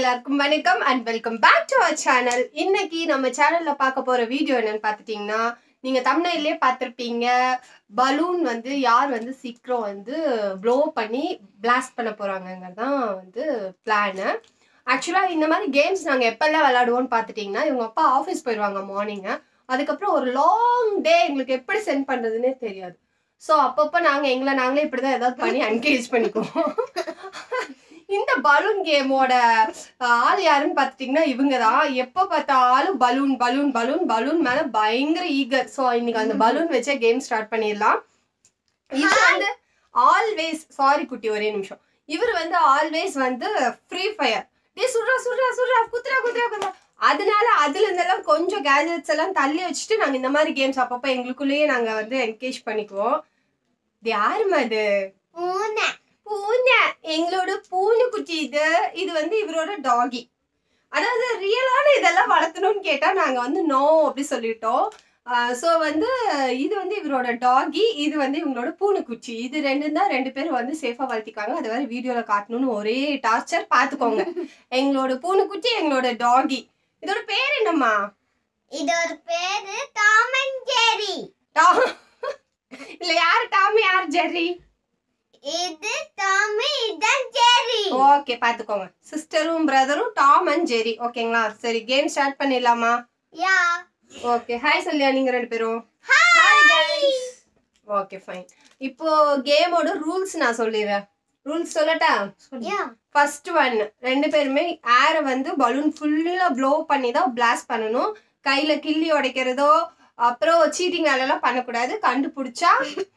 எல்லாருக்கும் வணக்கம் and welcome back to our channel இன்னைக்கு நம்ம சேனல்ல பார்க்க போற வீடியோ என்னன்னு பார்த்துட்டீங்கன்னா நீங்க தமிழ்லேயே பார்த்துருப்பீங்க பலூன் வந்து யார் வந்து சீக்கிரம் வந்து ப்ளோ பண்ணி பிளாஸ்ட் பண்ண போறாங்கங்கிறது தான் வந்து பிளானு ஆக்சுவலாக இந்த மாதிரி கேம்ஸ் நாங்கள் எப்பெல்லாம் விளையாடுவோம்னு பார்த்துட்டிங்கன்னா இவங்க அப்பா ஆஃபீஸ் போயிடுவாங்க மார்னிங்கு அதுக்கப்புறம் ஒரு லாங் டே எங்களுக்கு எப்படி சென்ட் பண்ணுறதுனே தெரியாது ஸோ அப்பப்போ நாங்கள் எங்களை நாங்களே இப்படி தான் ஏதாவது பண்ணி என்கரேஜ் பண்ணிக்குவோம் இந்த பலூன் கேமோட ஆள் யாருன்னு பார்த்துட்டிங்கன்னா இவங்க தான் எப்போ பார்த்தாலும் பலூன் பலூன் பலூன் பலூன் மேலே பயங்கர ஈகர் ஸோ இன்னைக்கு அந்த பலூன் வச்சே கேம் ஸ்டார்ட் பண்ணிடலாம் இது வந்து ஆல்வேஸ் சாரி குட்டி ஒரே நிமிஷம் இவர் வந்து ஆல்வேஸ் வந்து ஃப்ரீ ஃபயர் டே சுடுறா சுடுறா சுடுறா குத்துறா குத்துறா குத்துறா அதனால அதுல இருந்தெல்லாம் கொஞ்சம் கேஜெட்ஸ் எல்லாம் தள்ளி வச்சுட்டு நாங்க இந்த மாதிரி கேம்ஸ் அப்பப்போ எங்களுக்குள்ளேயே நாங்க வந்து என்கேஜ் பண்ணிக்குவோம் இது யாருமா இது பூனை பூனை எங்களோட பூனை குட்டி இது இது வந்து இவரோட டாகி அதாவது ரியலான இதெல்லாம் வளர்த்தணும்னு கேட்டா நாங்க வந்து நோ அப்படி சொல்லிட்டோம் ஸோ வந்து இது வந்து இவரோட டாகி இது வந்து இவங்களோட பூனைக்குச்சி இது ரெண்டு தான் ரெண்டு பேரும் வந்து சேஃபாக வளர்த்திக்காங்க அது வேற வீடியோவில் காட்டணும்னு ஒரே டார்ச்சர் பார்த்துக்கோங்க எங்களோட பூனைக்குச்சி எங்களோட டாகி இதோட பேர் என்னம்மா இதோட பேரு டாம் அண்ட் ஜெரி டாம் இல்ல யார் டாம் யார் ஜெர்ரி இது டாம் இதான் ஜெரி ஓகே பாத்துக்கோங்க சிஸ்டரும் பிரதரும் டாம் அண்ட் ஜெரி ஓகேங்களா சரி கேம் ஸ்டார்ட் பண்ணிடலாமா யா ஓகே ஹாய் சொல்லியா நீங்க ரெண்டு பேரும் ஹாய் ஓகே ஃபைன் இப்போ கேமோட ரூல்ஸ் நான் சொல்லிடுறேன் ரூல்ஸ் சொல்லட்டா யா ஃபர்ஸ்ட் ஒன் ரெண்டு பேருமே ஏரை வந்து பலூன் ஃபுல்லா ப்ளோ பண்ணி தான் பிளாஸ்ட் பண்ணணும் கையில கிள்ளி உடைக்கிறதோ அப்புறம் சீட்டிங் வேலையெல்லாம் பண்ணக்கூடாது கண்டுபிடிச்சா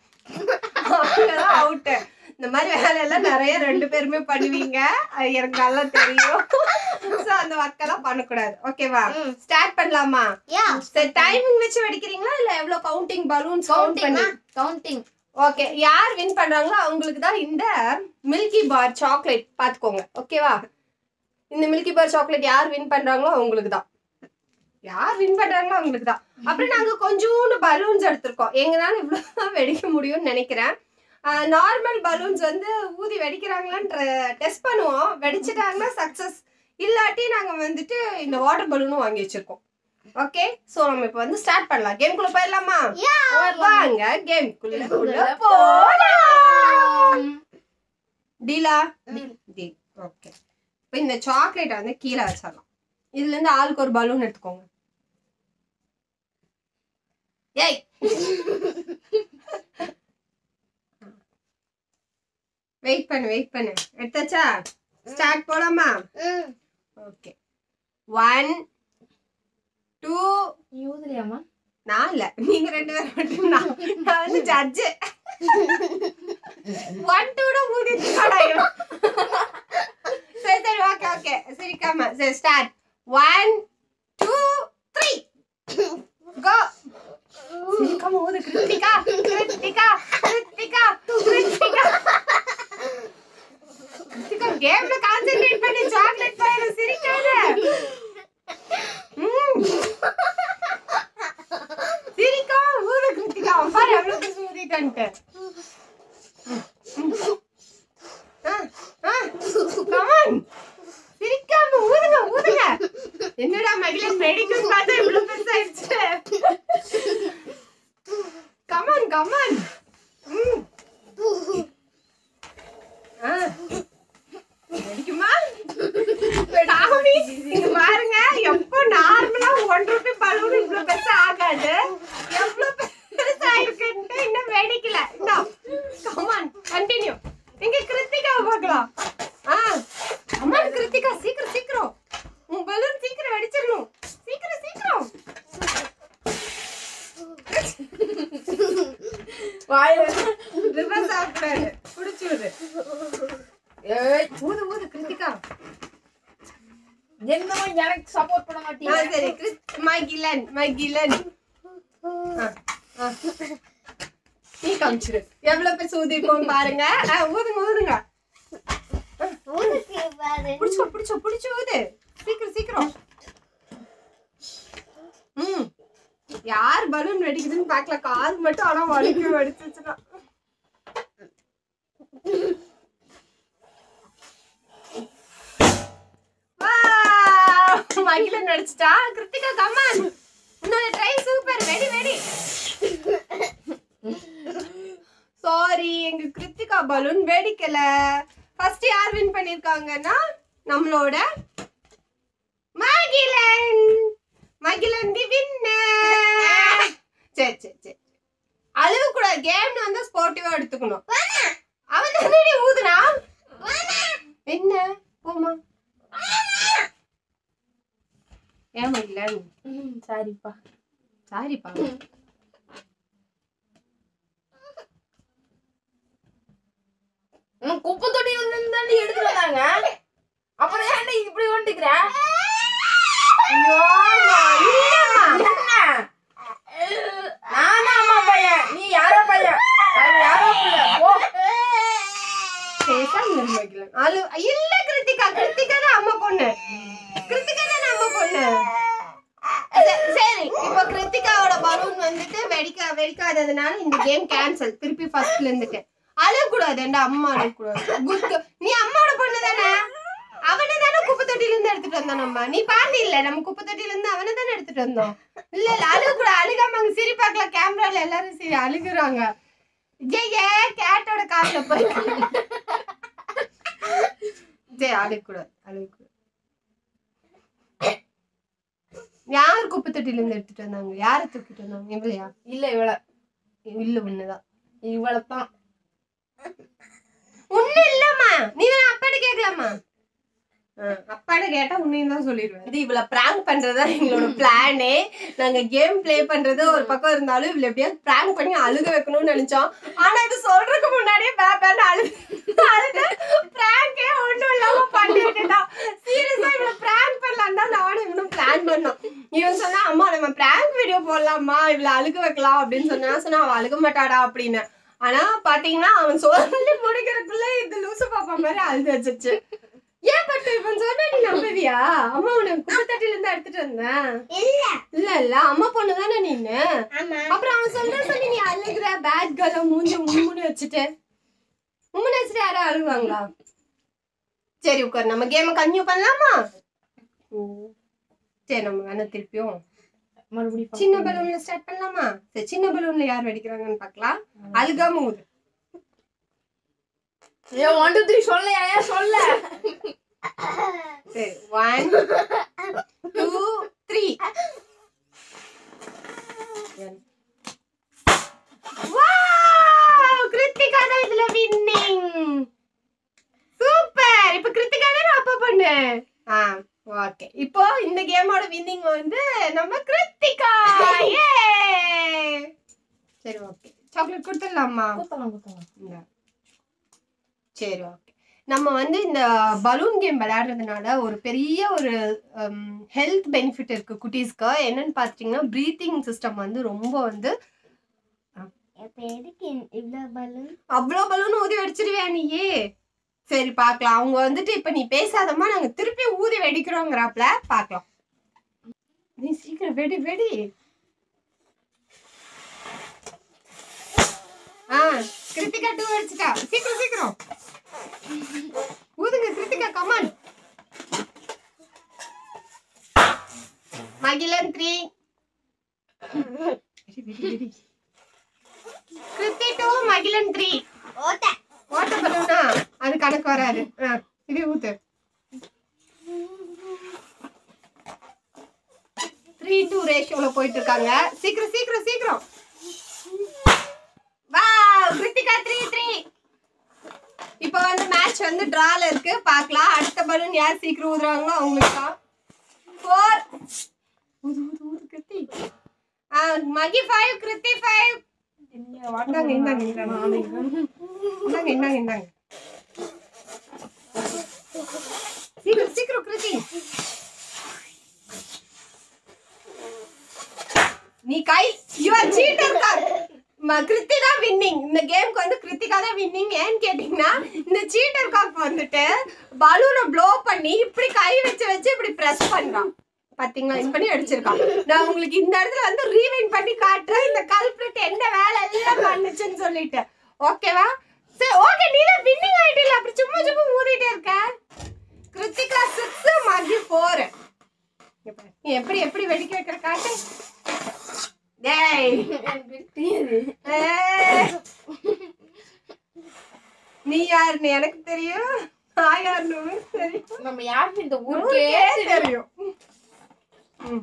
அவுட்டு இந்த மாதிரி வேலையெல்லாம் நிறைய ரெண்டு பேருமே பண்ணுவீங்க அது எனக்கு நல்லா தெரியும் ஸோ அந்த ஒர்க்கெல்லாம் பண்ணக்கூடாது ஓகேவா ம். ஸ்டார்ட் பண்ணலாமா யா சரி டைமிங் வச்சு வெடிக்கிறீங்களா இல்ல எவ்வளவு கவுண்டிங் பலூன்ஸ் கவுண்ட் பண்ணி கவுண்டிங் ஓகே யார் வின் பண்றாங்களோ அவங்களுக்கு தான் இந்த மில்கி பார் சாக்லேட் பாத்துக்கோங்க ஓகேவா இந்த மில்கி பார் சாக்லேட் யார் வின் பண்றாங்களோ அவங்களுக்கு தான் யார் வின் பண்றாங்களோ அவங்களுக்கு தான் அப்புறம் நாங்க கொஞ்சோண்டு பலூன்ஸ் எடுத்திருக்கோம் எங்கனால இவ்வளவு வெடிக்க முடியும்னு நினைக்கிறேன் நார்மல் பலூன்ஸ் வந்து ஊதி வெடிக்கிறாங்களான்னு டெஸ்ட் பண்ணுவோம் வெடிச்சிட்டாங்கன்னா சக்சஸ் இல்லாட்டி நாங்க வந்துட்டு இந்த வாட்டர் பலூனும் வாங்கி வச்சிருக்கோம் ஓகே சோ நம்ம இப்போ வந்து ஸ்டார்ட் பண்ணலாம் கேம்குள்ள போயிடலாமா யா வாங்க கேம்குள்ள உள்ள போலாம் டீலா டீல் ஓகே இப்போ இந்த சாக்லேட் வந்து கீழே வச்சிடலாம் இதுல இருந்து ஆளுக்கு ஒரு பலூன் எடுத்துக்கோங்க ஏய் வெயிட் பண்ணு வெயிட் பண்ணு எடுத்தாச்சா ஸ்டார்ட் போலாமா ம் ஓகே ஒன் டூ யூதுலையாமா நான் இல்ல நீங்க ரெண்டு பேரும் மட்டும் நான் நான் வந்து ஜட்ஜு ஒன் டூட மூடிட்டு கடாயும் சரி சரி ஓகே ஓகே சிரிக்காம சரி start one two three go சிரிக்காம ஊது கிருத்திகா கிருத்திகா கிருத்திகா கிருத்திகா கிருத்திகா கேம்ல கான்சென்ட்ரேட் பண்ணி சாக்லேட் பையன சிரிக்காத ம் சிரிக்கா ஊது கிருத்திகா அவன் பாரு எவ்வளவு பேச ஊதிட்டான்ட்டு கமான் சிரிக்காம ஊதுங்க ஊதுங்க என்னடா மகிழன் மெடிக்கல் பார்த்தா இவ்வளவு பெருசாயிருச்சு கமான் கமான் வெடிக்குமா ராகுனி இங்க பாருங்க எப்போ நார்மலா ஒன் ரூபி பலூன் இவ்வளவு பெருசா ஆகாது எவ்வளவு பெருசா இருக்குன்ட்டு இன்னும் வெடிக்கல இன்னும் கமான் கண்டினியூ எங்க கிருத்திகாவை பார்க்கலாம் ஆ கமான் கிருத்திகா சீக்கிரம் சீக்கிரம் உன் பலூன் சீக்கிரம் வெடிச்சிடணும் சீக்கிரம் சீக்கிரம் வாயில ரிவர்ஸ் ஆகக்கூடாது பிடிச்சி விடு ஏய் ஊது ஊது கிருத்திகா என்னமோ எனக்கு சப்போர்ட் பண்ண ஆ, மாட்டீங்க சரி கிறிஸ் மை கிலன் மை கிலன் நீ காமிச்சிரு எவ்வளவு பேர் ஊதிருக்கோம் பாருங்க ஆ, ஊதுங்க ஊதுங்க ஊருக்கு பாரு பிடிச்சோ பிடிச்சோ பிடிச்சோ ஊது சீக்கிரம் சீக்கிரம் ம் யார் பலூன் வெடிக்குதுன்னு பார்க்கல காது மட்டும் ஆனா வலிக்கு வெடிச்சிச்சுன்னா வா மகிழன் நடிச்சிட்டா கிருத்திகா கம்மான் உன்னோட ட்ரை சூப்பர் வெடி வெடி சாரி எங்க கிருத்திகா பலூன் வெடிக்கல ஃபர்ஸ்ட் யார் வின் பண்ணிருக்காங்கன்னா நம்மளோட மகிழன் மகிழன் தி வின்னர் சரி சரி சரி அழுவ கூடாது கேம் வந்து ஸ்போர்ட்டிவா எடுத்துக்கணும் அவன் தானே ஊதுனா என்ன போமா ஏன் மகிழன் சாரிப்பா சாரிப்பா உம், குப்பை தொட்டி வந்து தாண்டி எடுத்துட்டு வந்தாங்க அப்புறம் ஏன்டா இப்படி வந்துக்கிற ஐயோம்மா, இல்லம்மா. என்ன நானா அம்மா பையன் நீ யாரோ பையன் அது யாரோ பிள்ளை போ பேசாம இரு மகிழன். அழு இல்ல கிருத்திகா கிருத்திகா தான் அம்மா பொண்ணு கிருத்திகா தான் அம்மா பொண்ணு ச- சரி இப்போ கிருத்திகாவோட பலூன் வந்துட்டு வெடிக்க வெடிக்காததுனால இந்த கேம் கேன்சல் திருப்பி ஃபர்ஸ்ட்ல இருந்துட்டு அழக்கூடாது என்டா அம்மா அழக்கூடாது குட் நீ அம்மாவோட பொண்ணு தானே அவனை தானே குப்பை தொட்டில இருந்து எடுத்துட்டு வந்தோம் நம்ம நீ பாத்து இல்ல நம்ம குப்பை தொட்டில இருந்து அவனை தானே எடுத்துட்டு வந்தோம் இல்ல இல்ல அழுகக்கூடாது அழுகாம அங்க சிரிப்பாக்கல கேமரால எல்லாரும் சரி அழுகுறாங்க ஜெய கேட்டோட காதுல போய் சரி அழுகக்கூடாது அழுகக்கூடாது யார் குப்பை தொட்டில இருந்து எடுத்துட்டு வந்தாங்க யாரை தூக்கிட்டு வந்தாங்க இவளையா இல்ல இவள இல்ல உண்மைதான் இவளத்தான் உண்மை இல்லம்மா நீ வேணா அப்பாட்ட கேட்கலாமா அப்பாட்ட கேட்டா உன்னையும் தான் சொல்லிடுவேன் இது இவள பிராங்க் பண்றதா எங்களோட பிளானே நாங்க கேம் ப்ளே பண்றது ஒரு பக்கம் இருந்தாலும் இவள எப்படியாவது பிராங்க் பண்ணி அழுக வைக்கணும்னு நினைச்சோம் ஆனா இது சொல்றதுக்கு முன்னாடியே பேப்பேன்னு அழு அழுது பிராங்கே ஒண்ணும் இல்லாம பண்ணிட்டுதான் சீரியஸா இவள பிராங்க் பண்ணலாம் தான் நானும் இவனும் பிளான் பண்ணோம் இவன் சொன்னா அம்மா நம்ம பிராங்க் வீடியோ போடலாமா இவள அழுக வைக்கலாம் அப்படின்னு சொன்னா நான் சொன்னா அவ அழுக மாட்டாடா அப்படின்னு ஆனா பாத்தீங்கன்னா அவன் சொல்லி முடிக்கிறதுக்குள்ள இது லூசு பாப்பா மாதிரி அழுது வச்சிருச்சு ஏன் பட்டு இவன் சொன்னா நீ நம்புவியா அம்மா உனக்கு குப்பத்தட்டில இருந்து எடுத்துட்டு வந்தேன் இல்ல இல்ல இல்ல அம்மா பொண்ணு தானே நீனு ஆமா அப்புறம் அவன் சொல்ற சொல்லி நீ அழுகுற பேட் கேர்ல மூஞ்சி உம்முன்னு வச்சுட்டு உம்முன்னு வச்சுட்டு யாரும் அழுவாங்களா சரி உட்கார் நம்ம கேம கன்யூ பண்ணலாமா சரி நம்ம வேணா திருப்பியும் மறுபடியும் சின்ன பலூன்ல ஸ்டார்ட் பண்ணலாமா சரி சின்ன பலூன்ல யார் வெடிக்கிறாங்கன்னு பார்க்கலாம் அழுகாம ஊது ஏன் ஒன் டூ த்ரீ சொல்ல ஏன் சொல்ல சரி ஒன் டூ த்ரீ கிருத்திகா தான் இதுல வின்னிங் சூப்பர் இப்ப கிருத்திகா தான் அப்பா பண்ணு ஆ ஓகே இப்போ இந்த கேமோட வின்னிங் வந்து நம்ம கிருத்திகா ஏ சரி ஓகே சாக்லேட் கொடுத்துடலாமா குத்தலாம் குத்தலாம் இந்தா. சரி ஓகே நம்ம வந்து இந்த பலூன் கேம் விளையாடுறதுனால ஒரு பெரிய ஒரு ஹெல்த் பெனிஃபிட் இருக்கு குட்டீஸ்க்கு என்னன்னு பார்த்துட்டிங்கன்னா ப்ரீத்திங் சிஸ்டம் வந்து ரொம்ப வந்து இப்ப எதுக்கு இவ்வளவு பலூன் அவ்வளோ பலூன் ஊதி வெடிச்சிருவியா நீயே சரி பார்க்கலாம் அவங்க வந்துட்டு இப்போ நீ பேசாதம்மா நாங்கள் திருப்பி ஊதி வெடிக்கிறோங்கிறாப்ல பார்க்கலாம் நீ சீக்கிரம் வெடி வெடி ஆ கிருத்திகா டூ அடிச்சிட்டா சீக்கிரம் சீக்கிரம் ஊதுங்க Kiruthika come on Magizhan three Kiruthi two Magizhan three ஓட்ட ஓட்ட பலூனா அது கணக்கு வராது ஆ, இது ஊத்து த்ரீ டூ ரேஷியோல போயிட்டு இருக்காங்க சீக்கிரம் சீக்கிரம் சீக்கிரம் வா கிருத்திகா த்ரீ த்ரீ இப்போ வந்து மேட்ச் வந்து டிரால இருக்கு பார்க்கலாம் அடுத்த பலூன் யார் சீக்கிரம் ஊதுறாங்களோ அவங்களுக்கு தான் ஃபோர் ஊது ஊது ஊது கிருத்தி ஆ மகி ஃபைவ் கிருத்தி ஃபைவ் இந்தாங்க இந்தாங்க இந்தாங்க இந்தாங்க இந்தாங்க இந்தாங்க சீக்கிரம் சீக்கிரம் கிருத்தி நீ கை யுவர் சீட்டர் கிருத்தி தான் வின்னிங் இந்த கேம்க்கு வந்து கிருத்திகா தான் வின்னிங் ஏன்னு கேட்டிங்கன்னா இந்த சீட்டர் காக் வந்துட்டு பலூனை ப்ளோ பண்ணி இப்படி கை வச்சு வச்சு இப்படி ப்ரெஸ் பண்றான் பாத்தீங்களா இது பண்ணி அடிச்சிருக்கான் நான் உங்களுக்கு இந்த இடத்துல வந்து ரீவைண்ட் பண்ணி காட்டுறேன் இந்த கல்பிரட் என்ன வேலை எல்லாம் பண்ணுச்சுன்னு சொல்லிட்டு ஓகேவா சரி ஓகே நீ தான் வின்னிங் ஆயிட்டில அப்படி சும்மா சும்மா ஊதிட்டே இருக்க கிருத்திகா சிக்ஸ் மகி ஃபோர் இங்க நீ எப்படி எப்படி வெடிக்க வைக்கிற காட்டு டேய் எனக்கு தெரியாது ஏய். நீ யாருன்னு எனக்கு தெரியும் நான் யாருன்னு உனக்கு தெரியும் நம்ம யாருமே இந்த ஊருக்கே ஊருக்கே தெரியும் ம்.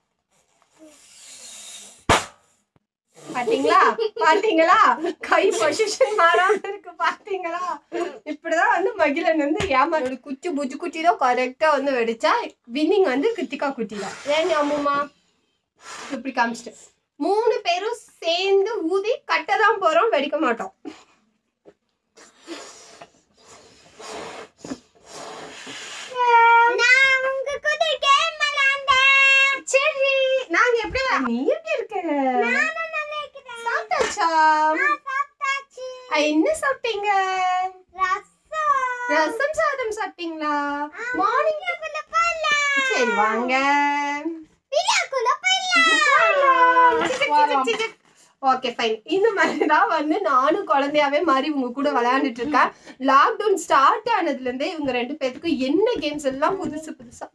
பாத்தீங்களா பாத்தீங்களா கை பொசிஷன் மாறாம இருக்கு பாத்தீங்களா இப்படிதான் வந்து மகிழன் வந்து ஏமாறோட குச்சி புஜு குட்டி தான் கரெக்டா வந்து வெடிச்சா வின்னிங் வந்து கிருத்திகா குட்டி தான் ஏன் அம்முமா இப்படி காமிச்சிட்டு மூணு பேரும் சேர்ந்து ஊதி கட்ட தான் போறோம் வெடிக்க மாட்டோம் நான் உங்க கூட கேம் விளையாண்டேன் சரி நாங்க எப்படி நீ எப்படி இருக்க நானும் நல்லா இருக்கிறேன் சாப்பிட்டாச்சா நான் சாப்பிட்டாச்சு அ, என்ன சாப்பிட்டீங்க ரசம் ரசம் சாதம் சாப்பிட்டீங்களா மார்னிங் வீடியோக்குள்ள போலாம் சரி வாங்க வீடியோக்குள்ள போலாம் ஓகே ஃபைன் இந்த மாதிரி தான் வந்து நானும் குழந்தையாவே மாதிரி உங்க கூட விளையாண்டுட்டு இருக்கேன் லாக்டவுன் ஸ்டார்ட் ஆனதுல இருந்தே இவங்க ரெண்டு பேத்துக்கும் என்ன கேம்ஸ் எல்லாம் புதுசு புதுசா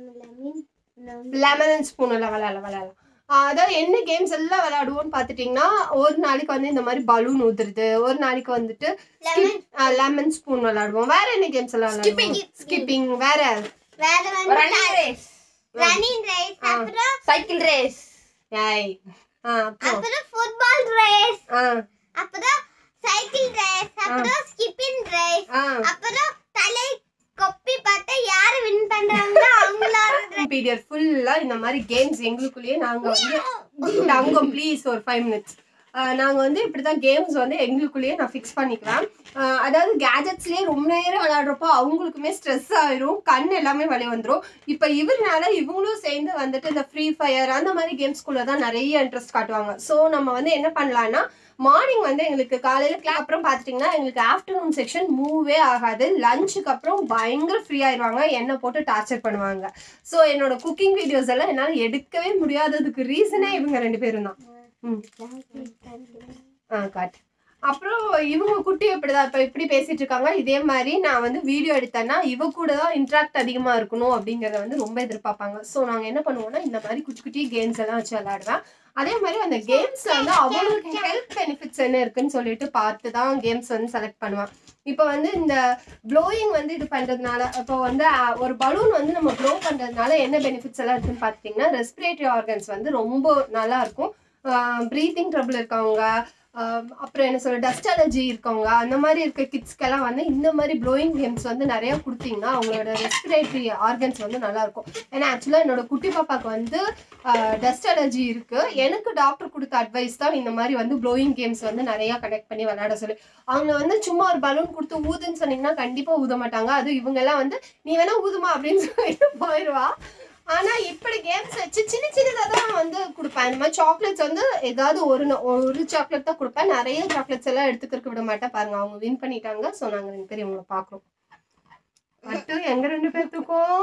லெமன் அண்ட் ஸ்பூன் எல்லாம் விளையாடலாம் விளையாடலாம் ஆஹ் அதாவது என்ன கேம்ஸ் எல்லாம் விளையாடுவோம்னு பார்த்துட்டிங்கன்னா ஒரு நாளைக்கு வந்து இந்த மாதிரி பலூன் ஊத்துறது ஒரு நாளைக்கு வந்துட்டு லெமன் ஸ்பூன் விளையாடுவோம் வேற என்ன கேம்ஸ் எல்லாம் Skipping. விளையாடுவோம் ஸ்கிப்பிங் வேற வேற வந்து ரன்னிங் ரேஸ் ரன்னிங் ரேஸ் ஆ. அப்புறம் சைக்கிள் ரேஸ் ஏய் ஆ அப்புறம் அப்புறம் ஃபுட்பால் ரேஸ் ஆ அப்புறம் சைக்கிள் ரேஸ் அப்புறம் ஸ்கிப்பிங் ரேஸ் ஆ அப்புறம் தலை கொப்பி பார்த்தா யாரு வின் பண்றாங்களோ அவங்களோட பீரியட் ஃபுல்லா இந்த மாதிரி கேம்ஸ் எங்களுக்குள்ளேயே நாங்க வந்து தங்கம் ப்ளீஸ் ஒரு ஃபைவ் மினிட்ஸ் நாங்க வந்து இப்படிதான் கேம்ஸ் வந்து எங்களுக்குள்ளேயே நான் ஃபிக்ஸ் பண்ணிக்குவேன் ஆஹ் அதாவது கேஜெட்ஸ்லயே ரொம்ப நேரம் விளையாடுறப்போ அவங்களுக்குமே ஸ்ட்ரெஸ் ஆயிரும் கண் எல்லாமே வலி வந்துரும் இப்போ இவர்னால இவங்களும் சேர்ந்து வந்துட்டு இந்த ஃப்ரீ ஃபயர் அந்த மாதிரி கேம்ஸ்குள்ள தான் நிறைய இன்ட்ரெஸ்ட் காட்டுவாங்க ஸோ நம்ம வந்து என்ன பண்ணலாம்னா மார்னிங் வந்து எங்களுக்கு காலையில் கிளாஸ் அப்புறம் பார்த்துட்டிங்கன்னா எங்களுக்கு ஆஃப்டர்நூன் செக்ஷன் மூவே ஆகாது லஞ்சுக்கு அப்புறம் பயங்கர ஃப்ரீ ஆயிடுவாங்க என்னை போட்டு டார்ச்சர் பண்ணுவாங்க ஸோ என்னோட குக்கிங் வீடியோஸ் எல்லாம் என்னால் எடுக்கவே முடியாததுக்கு ரீசனே இவங்க ரெண்டு பேரும் தான் ம் ஆ காட்டு அப்புறம் இவங்க குட்டி இப்படிதான் இப்போ இப்படி பேசிட்டு இருக்காங்க இதே மாதிரி நான் வந்து வீடியோ எடுத்தேன்னா இவ கூட தான் இன்ட்ராக்ட் அதிகமாக இருக்கணும் அப்படிங்கிறத வந்து ரொம்ப எதிர்பார்ப்பாங்க ஸோ நாங்கள் என்ன பண்ணுவோம்னா இந்த மாதிரி குட்டி குட்டி கேம்ஸ் எல்லாம் வச்சு விளையாடுவேன் அதே மாதிரி அந்த கேம்ஸ்ல வந்து அவங்களுக்கு ஹெல்த் பெனிஃபிட்ஸ் என்ன இருக்குன்னு சொல்லிட்டு பார்த்து தான் கேம்ஸ் வந்து செலக்ட் பண்ணுவான் இப்போ வந்து இந்த ப்ளோயிங் வந்து இது பண்றதுனால இப்போ வந்து அஹ், ஒரு பலூன் வந்து நம்ம ப்ளோ பண்றதுனால என்ன பெனிஃபிட்ஸ் எல்லாம் இருக்குன்னு பார்த்துட்டிங்கன்னா ரெஸ்பிரேட்டரி ஆர்கன்ஸ் வந்து ரொம்ப நல்லா இருக்கும் ப்ரீத்திங் ட்ரபிள் இருக்கவங்க ஆஹ் அப்புறம் என்ன சொல்ற டஸ்ட் அலர்ஜி இருக்கவங்க அந்த மாதிரி இருக்க கிட்ஸ்க்கெல்லாம் வந்து இந்த மாதிரி ப்ளோயிங் கேம்ஸ் வந்து நிறைய கொடுத்தீங்கன்னா அவங்களோட ரெஸ்பிரேட்டரி ஆர்கன்ஸ் வந்து நல்லா இருக்கும் ஏன்னா ஆக்சுவலாக என்னோட குட்டி பாப்பாக்கு வந்து டஸ்ட் அலர்ஜி இருக்கு எனக்கு டாக்டர் கொடுத்த அட்வைஸ் தான் இந்த மாதிரி வந்து ப்ளோயிங் கேம்ஸ் வந்து நிறைய கனெக்ட் பண்ணி விளையாட சொல்லி அவங்க வந்து சும்மா ஒரு பலூன் கொடுத்து ஊதுன்னு சொன்னீங்கன்னா கண்டிப்பா ஊத மாட்டாங்க அது இவங்க எல்லாம் வந்து நீ வேணா ஊதுமா அப்படின்னு சொல்லிட்டு போயிடுவா ஆனா இப்படி கேம்ஸ் வச்சு சின்ன சின்னதாக தான் வந்து கொடுப்பேன் இந்த மாதிரி சாக்லேட்ஸ் வந்து ஏதாவது ஒரு ந- ஒரு சாக்லேட் தான் கொடுப்பேன் நிறைய சாக்லேட்ஸ் எல்லாம் எடுத்துக்கிறதுக்கு விட மாட்டேன் பாருங்க அவங்க வின் பண்ணிட்டாங்க ஸோ நாங்க ரெண்டு பேரும் இவங்களை பார்க்குறோம் மட்டும் எங்க ரெண்டு பேர்த்துக்கும்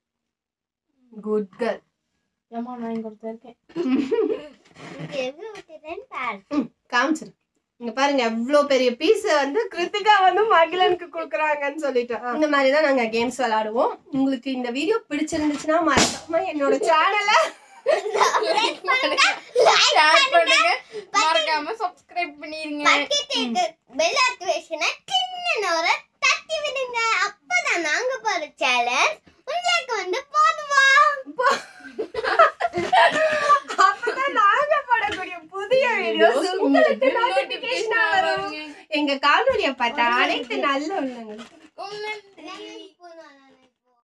குட் கேர்ள் ஏமா நான் இங்க ஒருத்தர் இருக்கேன் இங்க எவ்வளவு ஊத்துறேன்னு பாரு காமிச்சிரு இங்க பாருங்க எவ்வளவு பெரிய பீஸ் வந்து கிருத்திகா வந்து மகிழனுக்கு கொடுக்குறாங்கன்னு சொல்லிட்டு இந்த மாதிரி தான் நாங்க கேம்ஸ் விளையாடுவோம் உங்களுக்கு இந்த வீடியோ பிடிச்சிருந்துச்சுன்னா மறக்காம என்னோட சேனலை ஷேர் பண்ணுங்க மறக்காம சப்ஸ்கிரைப் பண்ணிருங்க பக்கெட்டுக்கு பெல் ஆக்டிவேஷனை சின்ன ஒரு தட்டி விடுங்க அப்பதான் நாங்க போற சேலஞ்ச் உங்களுக்கு வந்து போதுமா அப்பதான் நாங்க போடக்கூடிய புதிய வீடியோஸ் உங்களுக்கு நோட்டிபிகேஷன் வரும் எங்க காணொலியை பார்த்தா அனைத்து நல்ல உள்ளங்களுக்கு நன்றி போதும்